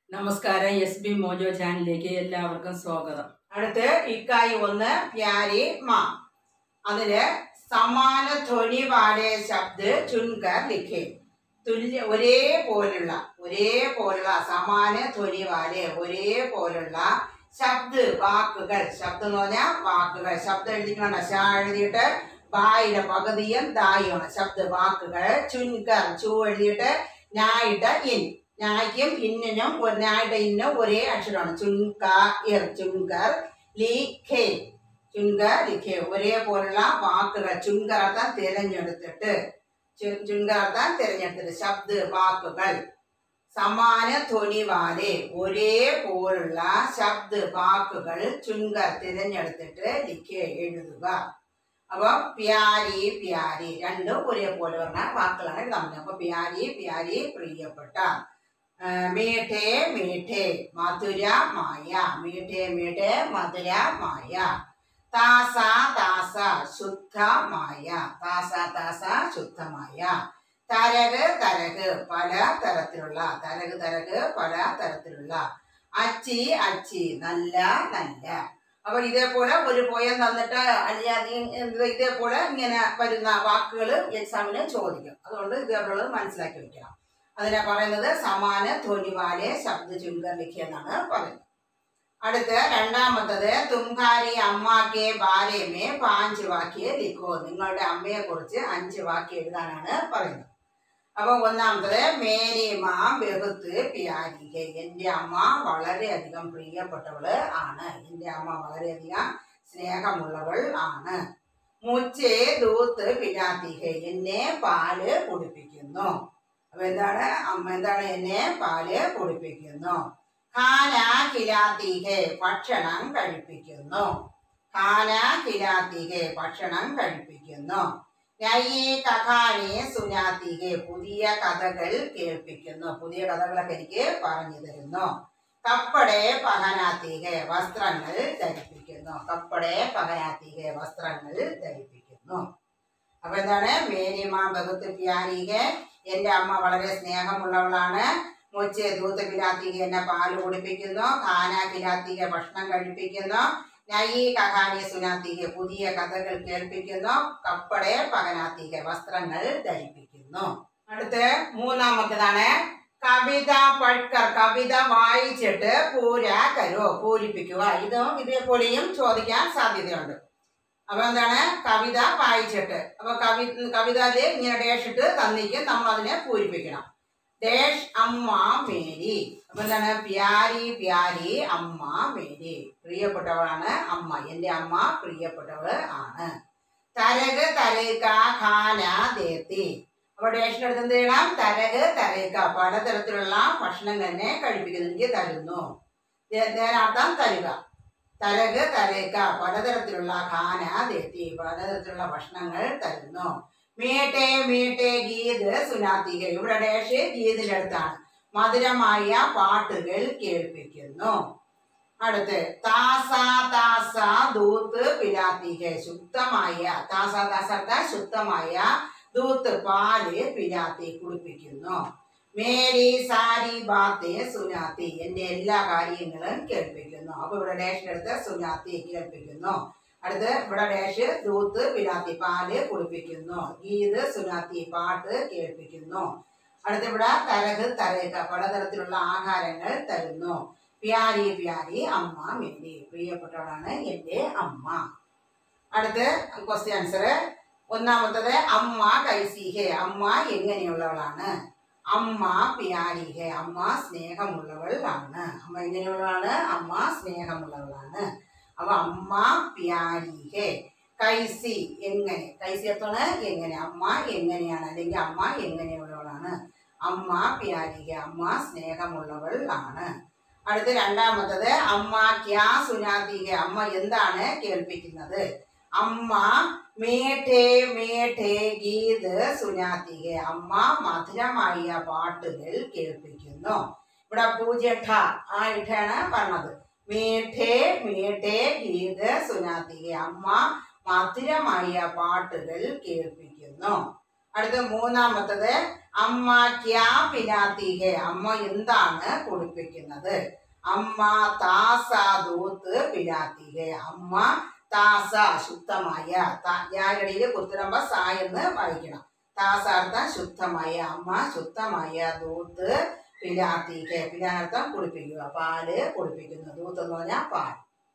നമസ്കാരം S B mojo ചാനലിലേക്ക് എല്ലാവർക്കും സ്വാഗതം അടുത്ത് ഇക്കായി ഒന്ന് പ്യാരി മാ അതില് സമാന ധ്വനി വാലെ ശബ്ദ ചുൻകർ ലിഖേ തുല്യ ഒരേപോലുള്ള ഒരേപോലുള്ള സമാന ധ്വനി വാലെ ഒരേപോലുള്ള ശബ്ദ വാക്കുകൾ ശബ്ദം എന്ന് പറഞ്ഞാൽ വാക്കുകൾ ശബ്ദം എഴുതിക്കണം ഷാ എഴുതിയിട്ട് ബായുടെ പകുതിയും ദായുമാണ് ശബ്ദ വാക്കുകൾ ചുൻകർ ചൂ എഴുതിയിട്ട് ഞായിട്ട് ഇൻ ഞായ്ക്കും ഇന്നിനും ഒരു ഞായുടെ ഇന്നും ഒരേ അക്ഷരമാണ് ചുൻക ഇർ ചുൻകർ ലിഖേ ചുൻകർ ലിഖേ ഒരേപോലുള്ള വാക്കുകൾ ചുൻകർ അർത്ഥം തിരഞ്ഞെടുത്തിട്ട് ചു- ചുൻകർ അർത്ഥം തിരഞ്ഞെടുത്തിട്ട് ശബ്ദ വാക്കുകൾ സമാന ധ്വനി വാലെ ഒരേപോലുള്ള ശബ്ദ വാക്കുകൾ ചുൻകർ തിരഞ്ഞെടുത്തിട്ട് ലിഖേ എഴുതുക അപ്പൊ പ്യാരി പ്യാരി രണ്ടും ഒരേപോലെ പറഞ്ഞ വാക്കുകളാണ് എഴുതാൻ പറ്റുന്നത് അപ്പൊ പ്യാരി പ്യാരി പ്രിയപ്പെട്ട ആ, മീഠേ മീഠേ മധുര മായ മീഠേ മീഠേ മധുര മായ താസ താസ ശുദ്ധമായ താസ താസ ശുദ്ധമായ തരക് തരക് പല തരത്തിലുള്ള തരക് തരക് പല തരത്തിലുള്ള അച്ചി അച്ചി നല്ല നല്ല അപ്പൊ ഇതേപോലെ ഒരു പോയം തന്നിട്ട് അല്ലെങ്കിൽ ഇതേപോലെ ഇങ്ങനെ വരുന്ന വാക്കുകൾ എക്സാമിന് ചോദിക്കും അതുകൊണ്ട് ഇതേപോലുള്ളത് മനസ്സിലാക്കി വെക്കണം അതിനെ പറയുന്നത് സമാന ധ്വനിവാലെ ശബ്ദ ചുങ്കർ ലിഖ്യ എന്നാണ് പറയുന്നത് അടുത്ത് രണ്ടാമത്തത് തുംകാരി അമ്മാക്കെ ബാലേമേ പാഞ്ച് വാക്യ ലിഖോ നിങ്ങളുടെ അമ്മയെ കുറിച്ച് അഞ്ച് വാക്യം എഴുതാനാണ് പറയുന്നത് അപ്പൊ ഒന്നാമത്തത് മേരി മാ ബഹുത്ത് പ്യാരികെ എൻ്റെ അമ്മ വളരെയധികം പ്രിയപ്പെട്ടവള് ആണ് എൻ്റെ അമ്മ വളരെയധികം സ്നേഹമുള്ളവൾ ആണ് മുച്ചേ ദൂത്ത് പിലാത്തിഹെ എന്നെ പാല് കുടിപ്പിക്കുന്നു അപ്പൊ എന്താണ് അമ്മ എന്താണ് എന്നെ പാല് കുടിപ്പിക്കുന്നു ഖാന കിലാത്തിഹെ ഭക്ഷണം കഴിപ്പിക്കുന്നു ഖാന കിലാത്തിഹെ ഭക്ഷണം കഴിപ്പിക്കുന്നു നയ്യേ കഥാനെ സുനാത്തിഹെ പുതിയ കഥകൾ കേൾപ്പിക്കുന്നു പുതിയ കഥകളൊക്കെ എനിക്ക് പറഞ്ഞു തരുന്നു കപ്പടെ പഹനാത്തിഹെ വസ്ത്രങ്ങൾ ധരിപ്പിക്കുന്നു കപ്പടെ പഹനാത്തിഹെ വസ്ത്രങ്ങൾ ധരിപ്പിക്കുന്നു അപ്പൊ എന്താണ് മേരിമാ ബഹുത്ത് പ്യാരിഹെ എന്റെ അമ്മ വളരെ സ്നേഹമുള്ളവളാണ് മുച്ചെ ദൂത്ത് പിലാത്തിക എന്നെ പാല് കുടിപ്പിക്കുന്നു ഖാന പിലാത്തിക ഭക്ഷണം കഴിപ്പിക്കുന്നു നയി കഹാനി സുനാത്തിക പുതിയ കഥകൾ കേൾപ്പിക്കുന്നു കപ്പടെ പകനാത്തിക വസ്ത്രങ്ങൾ ധരിപ്പിക്കുന്നു അടുത്ത് മൂന്നാമത്തേതാണ് കവിത പഴ്ക്കർ കവിത വായിച്ചിട്ട് പൂര കരോ പൂരിപ്പിക്കുക ഇതും ഇതേപോലെയും ചോദിക്കാൻ സാധ്യതയുണ്ട് അപ്പൊ എന്താണ് കവിത വായിച്ചിട്ട് അപ്പൊ കവി കവിതയില് ഇങ്ങനെ ഡേഷ് ഇട്ട് തന്നിക്കും നമ്മൾ അതിനെ പൂരിപ്പിക്കണം ഡേഷ് അമ്മ മേരി അപ്പൊ എന്താണ് പ്യാരി പ്യാരി അമ്മ മേരി പ്രിയപ്പെട്ടവളാണ് അമ്മ എന്റെ അമ്മ പ്രിയപ്പെട്ടവള് ആണ് തരക് തരക ഖാന ദേത്തി അപ്പൊ ഡേഷിന്റെ അടുത്ത് എന്ത് ചെയ്യണം തരക് തരക പലതരത്തിലുള്ള ഭക്ഷണം തന്നെ കഴിപ്പിക്കുന്നു എനിക്ക് തരുന്നു ദേ- ദേനാർത്ഥം തരുക തരക് തരക പലതരത്തിലുള്ള ഖാന ദേത്തി പലതരത്തിലുള്ള ഭക്ഷണങ്ങൾ തരുന്നു മീട്ടെ മീട്ടെ ഗീത് സുനാത്തിക ഇവിടെ ഡേഷ് ഗീതിന്റെ അടുത്താണ് മധുരമായ പാട്ടുകൾ കേൾപ്പിക്കുന്നു അടുത്ത് താസ താസ ദൂത്ത് പിലാത്തിക ശുദ്ധമായ താസ താസ അർത്ഥം ശുദ്ധമായ ദൂത്ത് പാല് പിലാത്തി കുടിപ്പിക്കുന്നു മേരി സാരി ബാത്തെ സുനാത്തി എന്റെ എല്ലാ കാര്യങ്ങളും കേൾപ്പിക്കുന്നു അപ്പൊ ഇവിടെ ഡേഷിന്റെ അടുത്ത് സുനാത്തി കേൾപ്പിക്കുന്നു അടുത്ത് ഇവിടെ ഡേഷ് ദൂത്ത് പിലാത്തി പാല് കുടിപ്പിക്കുന്നു ഗീത് സുനാത്തി പാട്ട് കേൾപ്പിക്കുന്നു അടുത്ത് ഇവിടെ തരക് തരക പലതരത്തിലുള്ള ആഹാരങ്ങൾ തരുന്നു പ്യാരി പ്യാരി അമ്മ മേരി പ്രിയപ്പെട്ടവളാണ് എൻ്റെ അമ്മ അടുത്ത് ക്വസ്റ്റ്യൻ ആൻസർ ഒന്നാമത്തത് അമ്മ കൈസിഹെ അമ്മ എങ്ങനെയുള്ളവളാണ് അമ്മ പ്യാരിഹെ അമ്മ സ്നേഹമുള്ളവൾ ആണ് അമ്മ എങ്ങനെയുള്ളവളാണ് അമ്മ സ്നേഹമുള്ളവളാണ് അപ്പൊ അമ്മ പ്യാരിഹെ കൈസി എങ്ങനെ കൈസി അർത്ഥമാണ് എങ്ങനെ അമ്മ എങ്ങനെയാണ് അല്ലെങ്കിൽ അമ്മ എങ്ങനെയുള്ളവളാണ് അമ്മ പ്യാരിഹെ അമ്മ സ്നേഹമുള്ളവൾ ആണ് അടുത്ത രണ്ടാമത്തത് അമ്മ ക്യാ സുനാതിക അമ്മ എന്താണ് കേൾപ്പിക്കുന്നത് അമ്മ മേഠേ മേഠേ ഗീത് സുനാതിക അമ്മ മധുരമായ പാട്ടുകൾ കേൾപ്പിക്കുന്നു ഇവിടെ പൂജ്യ ഠ ആ ഇഠയാണ് പറഞ്ഞത് മേഠേ മേഠേ ഗീത് സുനാതിക അമ്മ മധുരമായ പാട്ടുകൾ കേൾപ്പിക്കുന്നു അടുത്ത മൂന്നാമത്തത് അമ്മ ക്യാ പിലാത്തി ഹെ അമ്മ എന്താണ് കുടിപ്പിക്കുന്നത് അമ്മ താസ ദൂത്ത് പിലാത്തി ഹെ അമ്മ താസ ശുദ്ധമായ ഞാനിടയിൽ കുത്തിരമ്പ സ എന്ന് വായിക്കണം താസ അർത്ഥം ശുദ്ധമായ അമ്മ ശുദ്ധമായ ദൂത്ത് പിലാത്തിക്ക് പിലാർത്ഥം കുടിപ്പിക്കുക പാല് കുടിപ്പിക്കുന്നു ദൂത്ത് എന്ന് പറഞ്ഞാൽ പാൽ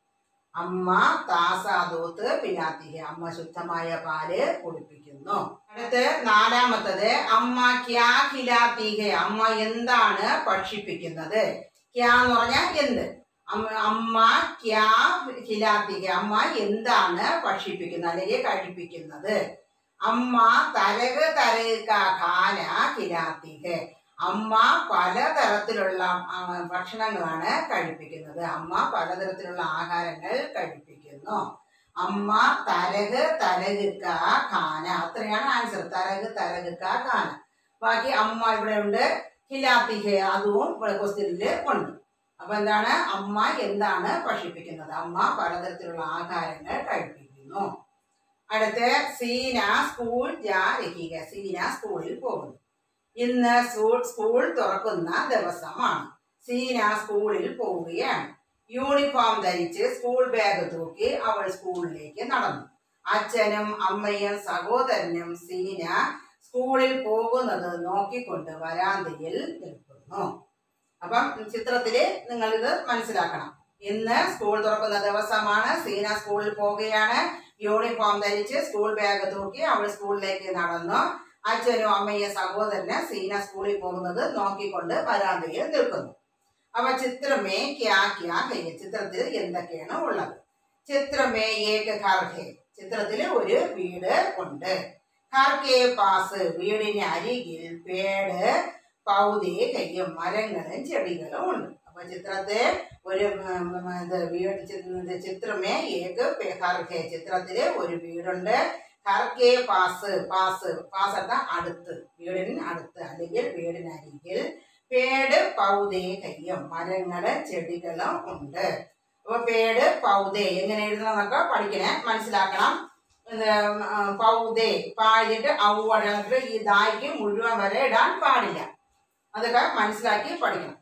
അമ്മ താസാദൂത്ത് പിലാത്തിക അമ്മ ശുദ്ധമായ പാല് കുടിപ്പിക്കുന്നു അടുത്ത് നാലാമത്തത് അമ്മ ക്യാ ഖിലാത്തിക അമ്മ എന്താണ് ഭക്ഷിപ്പിക്കുന്നത് ക്യാ എന്ന് പറഞ്ഞാൽ എന്ത് അമ്മ അമ്മ ക്യാ ഖിലാത്തിക അമ്മ എന്താണ് ഭക്ഷിപ്പിക്കുന്നത് അല്ലെങ്കിൽ കഴിപ്പിക്കുന്നത് അമ്മ തരക് തരക ഖാന ഖിലാത്തിക അമ്മ പലതരത്തിലുള്ള ആ, ഭക്ഷണങ്ങളാണ് കഴിപ്പിക്കുന്നത് അമ്മ പലതരത്തിലുള്ള ആഹാരങ്ങൾ കഴിപ്പിക്കുന്നു അമ്മ തരക് തരകുക്ക ഖാന അത്രയാണ് ആൻസർ തരക് തരകുക്ക ഖാന ബാക്കി അമ്മ ഇവിടെ ഉണ്ട് ഹിലാത്തിഹ അതും ക്വസ്റ്റ്യനിൽ ഉണ്ട് അപ്പൊ എന്താണ് അമ്മ എന്താണ് ഭക്ഷിപ്പിക്കുന്നത് അമ്മ പലതരത്തിലുള്ള ആഹാരങ്ങൾ കഴിപ്പിക്കുന്നു അടുത്ത് സീന സ്കൂൾ ജാ രഹിക സീന സ്കൂളിൽ പോകുന്നു ഇന്ന് സ്കൂൾ സ്കൂൾ തുറക്കുന്ന ദിവസമാണ് സീന സ്കൂളിൽ പോവുകയാണ് യൂണിഫോം ധരിച്ച് സ്കൂൾ ബാഗ് തൂക്കി അവൾ സ്കൂളിലേക്ക് നടന്നു അച്ഛനും അമ്മയും സഹോദരനും സീന സ്കൂളിൽ പോകുന്നത് നോക്കിക്കൊണ്ട് വരാന്തയിൽ നിൽക്കുന്നു അപ്പം ചിത്രത്തില് നിങ്ങൾ ഇത് മനസ്സിലാക്കണം ഇന്ന് സ്കൂൾ തുറക്കുന്ന ദിവസമാണ് സീന സ്കൂളിൽ പോവുകയാണ് യൂണിഫോം ധരിച്ച് സ്കൂൾ ബാഗ് തൂക്കി അവൾ സ്കൂളിലേക്ക് നടന്നു അച്ഛനും അമ്മയും സഹോദരന് സീന സ്കൂളിൽ പോകുന്നത് നോക്കിക്കൊണ്ട് വരാന്തയിൽ നിൽക്കുന്നു അപ്പൊ ചിത്രമേ ക്യാ ക്യാ ഹേ ചിത്രത്തിൽ എന്തൊക്കെയാണ് ഉള്ളത് ചിത്രമേ ഏക ഘർ ഹേ ചിത്രത്തിൽ ഒരു വീട് ഉണ്ട് ഘർ കെ പാസ് വീടിന് അരികിൽ പേട് പൗതി കയ്യും മരങ്ങളും ചെടികളും ഉണ്ട് അപ്പൊ ചിത്രത്തെ ഒരു ഉം, ഉം, ഇത് വീട് ചി- ഇത് ചിത്രമേ ഏക പേ- ഘർ ഹേ ചിത്രത്തില് ഒരു വീടുണ്ട് ഹർക്കെ പാസ് പാസ് പാസ് അർത്ഥം അടുത്ത് വീടിന് അടുത്ത് അല്ലെങ്കിൽ വീടിനരികിൽ പേട് പൗതേ കയ്യും മരങ്ങള് ചെടികളും ഉണ്ട് അപ്പൊ പേട് പൗതേ എങ്ങനെ എഴുതണമെന്നൊക്കെ പഠിക്കണേ മനസ്സിലാക്കണം ഇത്, ആ, പൗതേ പാഴിട്ട് ഔവടങ്ങിട്ട് ഈ ദായ്ക്ക് മുഴുവൻ വരെ ഇടാൻ പാടില്ല അതൊക്കെ മനസ്സിലാക്കി പഠിക്കണം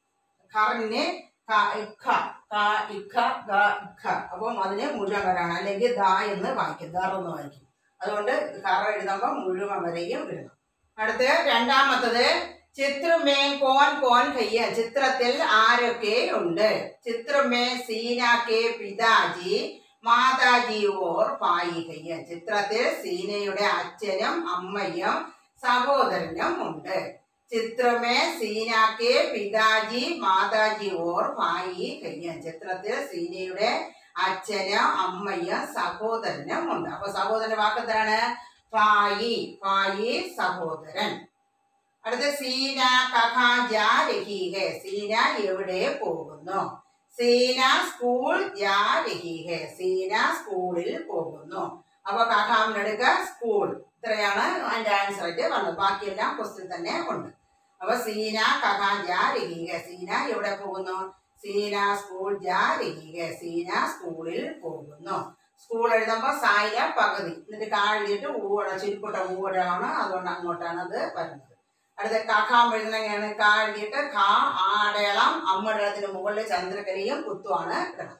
ഖറിന് ക, ഇഖ, ക, ഇഖ, ഗ, ഇഖ. അപ്പം അതിന് മുഴുവൻ വരാണ് അല്ലെങ്കിൽ ദാ എന്ന് വായിക്കും ദർ എന്ന് വായിക്കും അതുകൊണ്ട് കറ എഴുതുമ്പോൾ മുഴുവൻ വരെയും ഇടണം അടുത്ത് രണ്ടാമത്തത് ചിത്രമേ കോൻ കോൻ കയ്യ ചിത്രത്തിൽ ആരൊക്കെ ഉണ്ട് ചിത്രമേ സീന കെ പിതാജി മാതാജി ഓർ പായി കയ്യ ചിത്രത്തിൽ സീനയുടെ അച്ഛനും അമ്മയും സഹോദരനും ഉണ്ട് ചിത്രമേ സീന കെ പിതാജി മാതാജി ഓർ ഭായി കയ്യ ചിത്രത്തിൽ സീനയുടെ അച്ഛനും അമ്മയും സഹോദരനും ഉണ്ട് അപ്പൊ സഹോദരന്റെ വാക്ക് എന്താണ് ഭായി ഭായി സഹോദരൻ അടുത്ത സീന കഥാ ജാ രഹി ഹെ സീന എവിടെ പോകുന്നു സീന സ്കൂൾ ജാ രഹി ഹെ സീന സ്കൂളിൽ പോകുന്നു അപ്പൊ കഥാമിനെടുക്ക സ്കൂൾ ഇത്രയാണ് അതിന്റെ ആൻസർ ആയിട്ട് വന്നത് ബാക്കിയെല്ലാം ക്വസ്റ്റ്യൻ തന്നെ ഉണ്ട് അപ്പൊ സീന കഥാ ജാ രഹി ഹെ സീന എവിടെ പോകുന്നു സീന സ്കൂൾ ജാ രഹി ഹെ സീന സ്കൂളിൽ പോകുന്നു സ്കൂൾ എഴുതുമ്പോൾ സായില പകുതി എന്നിട്ട് കാ എഴുതിയിട്ട് ഊവട ചുരുക്കൂട്ട ഊവടയാണ് അതുകൊണ്ട് അങ്ങോട്ടാണ് അത് വരുന്നത് അടുത്ത കഖാം എഴുതുന്ന എങ്ങനെയാണ് കാ എഴുതിയിട്ട് ഖാ ആടേളം അമ്മടേളത്തിന് മുകളിൽ ചന്ദ്രക്കലയും കുത്തുമാണ് ഇടണം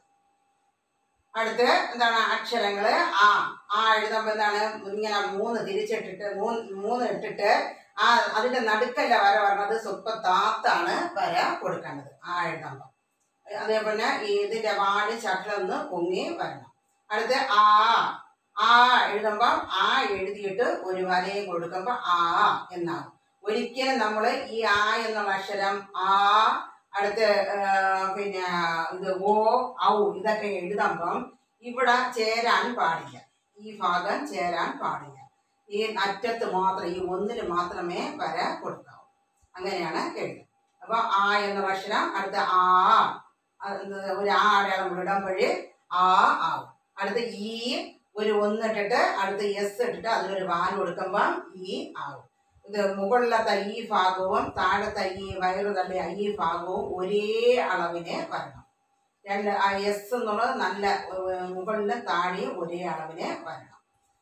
അടുത്ത് എന്താണ് അക്ഷരങ്ങള് ആ ആ എഴുതുമ്പോൾ എന്താണ് ഇങ്ങനെ മൂന്ന് തിരിച്ചിട്ടിട്ട് മൂന്ന് മൂന്ന് ഇട്ടിട്ട് ആ അതിന്റെ നടുക്കല്ല വര വരണത് സ്വപ്പം താത്താണ് വര കൊടുക്കേണ്ടത് ആ എഴുതുമ്പോൾ അതേപോലെ ഈ ഇതിന്റെ വാല് ചക്രന്ന് പൊങ്ങി വരണം അടുത്ത് ആ ആ എഴുതുമ്പോൾ ആ എഴുതിയിട്ട് ഒരു വരയും കൊടുക്കുമ്പോൾ ആ എന്നാകും ഒരിക്കലും നമ്മൾ ഈ ആ എന്നുള്ള അക്ഷരം ആ അടുത്ത് ആ, പിന്നെ ഇത് ഓ ഔ ഇതൊക്കെ എഴുതുമ്പം ഇവിടെ ചേരാൻ പാടില്ല ഈ ഭാഗം ചേരാൻ പാടില്ല ഈ അറ്റത്ത് മാത്രം ഈ ഒന്നിൽ മാത്രമേ വര കൊടുക്കാവൂ അങ്ങനെയാണ് എഴുതുക അപ്പൊ ആ എന്നുള്ള അക്ഷരം അടുത്ത ആ അത് ഒരു ആ അടയാളം ഇടുമ്പോഴ് ആ ആവും അടുത്ത ഈ ഒരു ഒന്നിട്ടിട്ട് അടുത്ത എസ് ഇട്ടിട്ട് അതിലൊരു വാല് കൊടുക്കുമ്പോൾ ഈ ആവും ഇത് മുകളിലത്തെ ഈ ഭാഗവും താഴത്തെ ഈ വയറ് തള്ളിയ ഈ ഭാഗവും ഒരേ അളവിന് വരണം രണ്ട് ആ എസ് എന്നുള്ളത് നല്ല ഏർ, മുകളിലും താഴെയും ഒരേ അളവിന് വരണം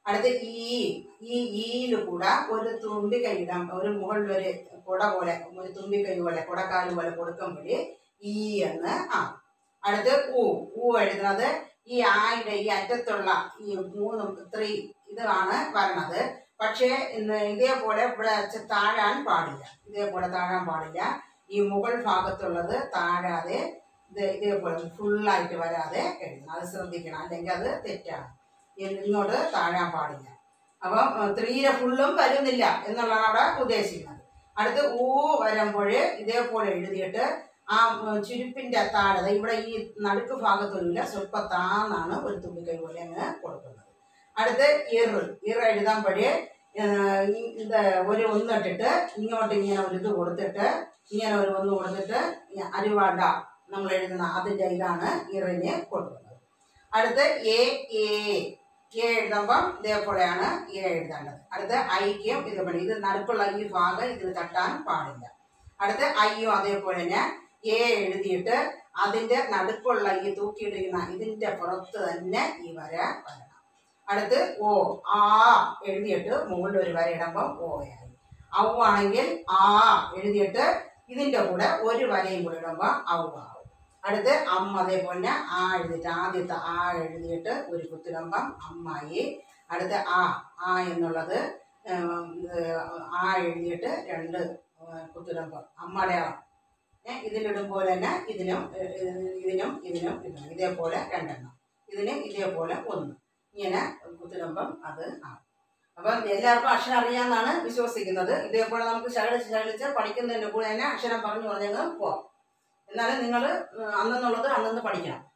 അടുത്ത് ഈ ഈ ഈയിൽ കൂടെ ഒരു തുമ്പിക്കൈ ഇടാം ഒരു മുകളിലൊരു കുട പോലെ ഒരു തുമ്പിക്കൈ പോലെ കുടക്കാല് പോലെ കൊടുക്കുമ്പോൾ ഈ എന്ന് ആ അടുത്ത് ഊ ഊ എഴുതുന്നത് ഈ ആയുടെ ഈ അറ്റത്തുള്ള ഈ മൂന്ന് ത്രീ ഇതാണ് വരണത് പക്ഷേ ഇന്ന് ഇതേപോലെ ഇവിടെ ചെ- താഴാൻ പാടില്ല ഇതേപോലെ താഴാൻ പാടില്ല ഈ മുകൾ ഭാഗത്തുള്ളത് താഴാതെ ഇത് ഇതേപോലെ ഫുള്ളായിട്ട് വരാതെ എഴുതണം അത് ശ്രദ്ധിക്കണം അല്ലെങ്കിൽ അത് തെറ്റാണ് ഇ- ഇങ്ങോട്ട് താഴാൻ പാടില്ല അപ്പം ത്രീരെ ഫുള്ളും വരുന്നില്ല എന്നുള്ളതാണ് അവിടെ ഉദ്ദേശിക്കുന്നത് അടുത്ത് ഊ വരുമ്പോൾ ഇതേപോലെ എഴുതിയിട്ട് ആ ഉം, ചുരുപ്പിന്റെ താഴെ ദേ ഇവിടെ ഈ നടുക്ക് ഭാഗത്തൊന്നുമില്ല സ്വല്പ താന്നാണ് ഒരു തുമ്പിക്കൈ പോലെ അങ്ങ് കൊടുക്കുന്നത് അടുത്ത് ഇർ ഇർ എഴുതാമ്പഴേ ഇത് ഒരു ഒന്നിട്ടിട്ട് ഇങ്ങോട്ട് ഇങ്ങനെ ഒരു ഇത് കൊടുത്തിട്ട് ഇങ്ങനെ ഒരു ഒന്ന് കൊടുത്തിട്ട് ഈ അരിവാണ്ട നമ്മൾ എഴുതുന്ന അതിന്റെ ഇതാണ് ഇറിന് കൊടുക്കുന്നത് അടുത്ത് എ എ എ എഴുതുമ്പം ഇതേപോലെയാണ് എ എഴുതേണ്ടത് അടുത്ത് ഐക്യം ഇതേപോലെ ഇത് നടുക്കുള്ള ഈ ഭാഗം ഇതിൽ തട്ടാൻ പാടില്ല അടുത്ത് ഐയും അതേപോലെ തന്നെ എ എഴുതിയിട്ട് അതിന്റെ നടുക്കുള്ള ഈ തൂക്കിയിട്ടിരിക്കുന്ന ഇതിന്റെ പുറത്ത് തന്നെ ഈ വര വരണം അടുത്ത് ഓ ആ എഴുതിയിട്ട് മുകളിൽ ഒരു വര ഇടുമ്പോൾ ഓയായി ഔവാണെങ്കിൽ ആ എഴുതിയിട്ട് ഇതിന്റെ കൂടെ ഒരു വരയും കൂടെ ഇടുമ്പോൾ ഔ ആവും അടുത്ത് അമ്മ അതേപോലെ തന്നെ ആ എഴുതിയിട്ട് ആദ്യത്തെ ആ എഴുതിയിട്ട് ഒരു കുത്തിടുമ്പം അമ്മായി അടുത്ത് ആ ആ എന്നുള്ളത് ഉം, ഇത് ആ എഴുതിയിട്ട് രണ്ട് കുത്തിടുമ്പം അമ്മടയാളം ഏ, ഇതിലിടുമ്പോൾ തന്നെ ഇതിനും ഏ, ഇതിനും ഇതിനും ഇടണം ഇതേപോലെ രണ്ടെണ്ണം ഇതിന് ഇതേപോലെ ഒന്ന് ഇങ്ങനെ കുത്തിടുമ്പം അത് ആവും അപ്പം എല്ലാവർക്കും അക്ഷരം അറിയാമെന്നാണ് വിശ്വസിക്കുന്നത് ഇതേപോലെ നമുക്ക് ശകലിച്ച് ശകലിച്ച് പഠിക്കുന്നതിൻ്റെ കൂടെ തന്നെ അക്ഷരം പറഞ്ഞു പറഞ്ഞങ്ങ് പോവാം എന്നാലും നിങ്ങൾ അന്നെന്നുള്ളത് അന്നന്ന് പഠിക്കണം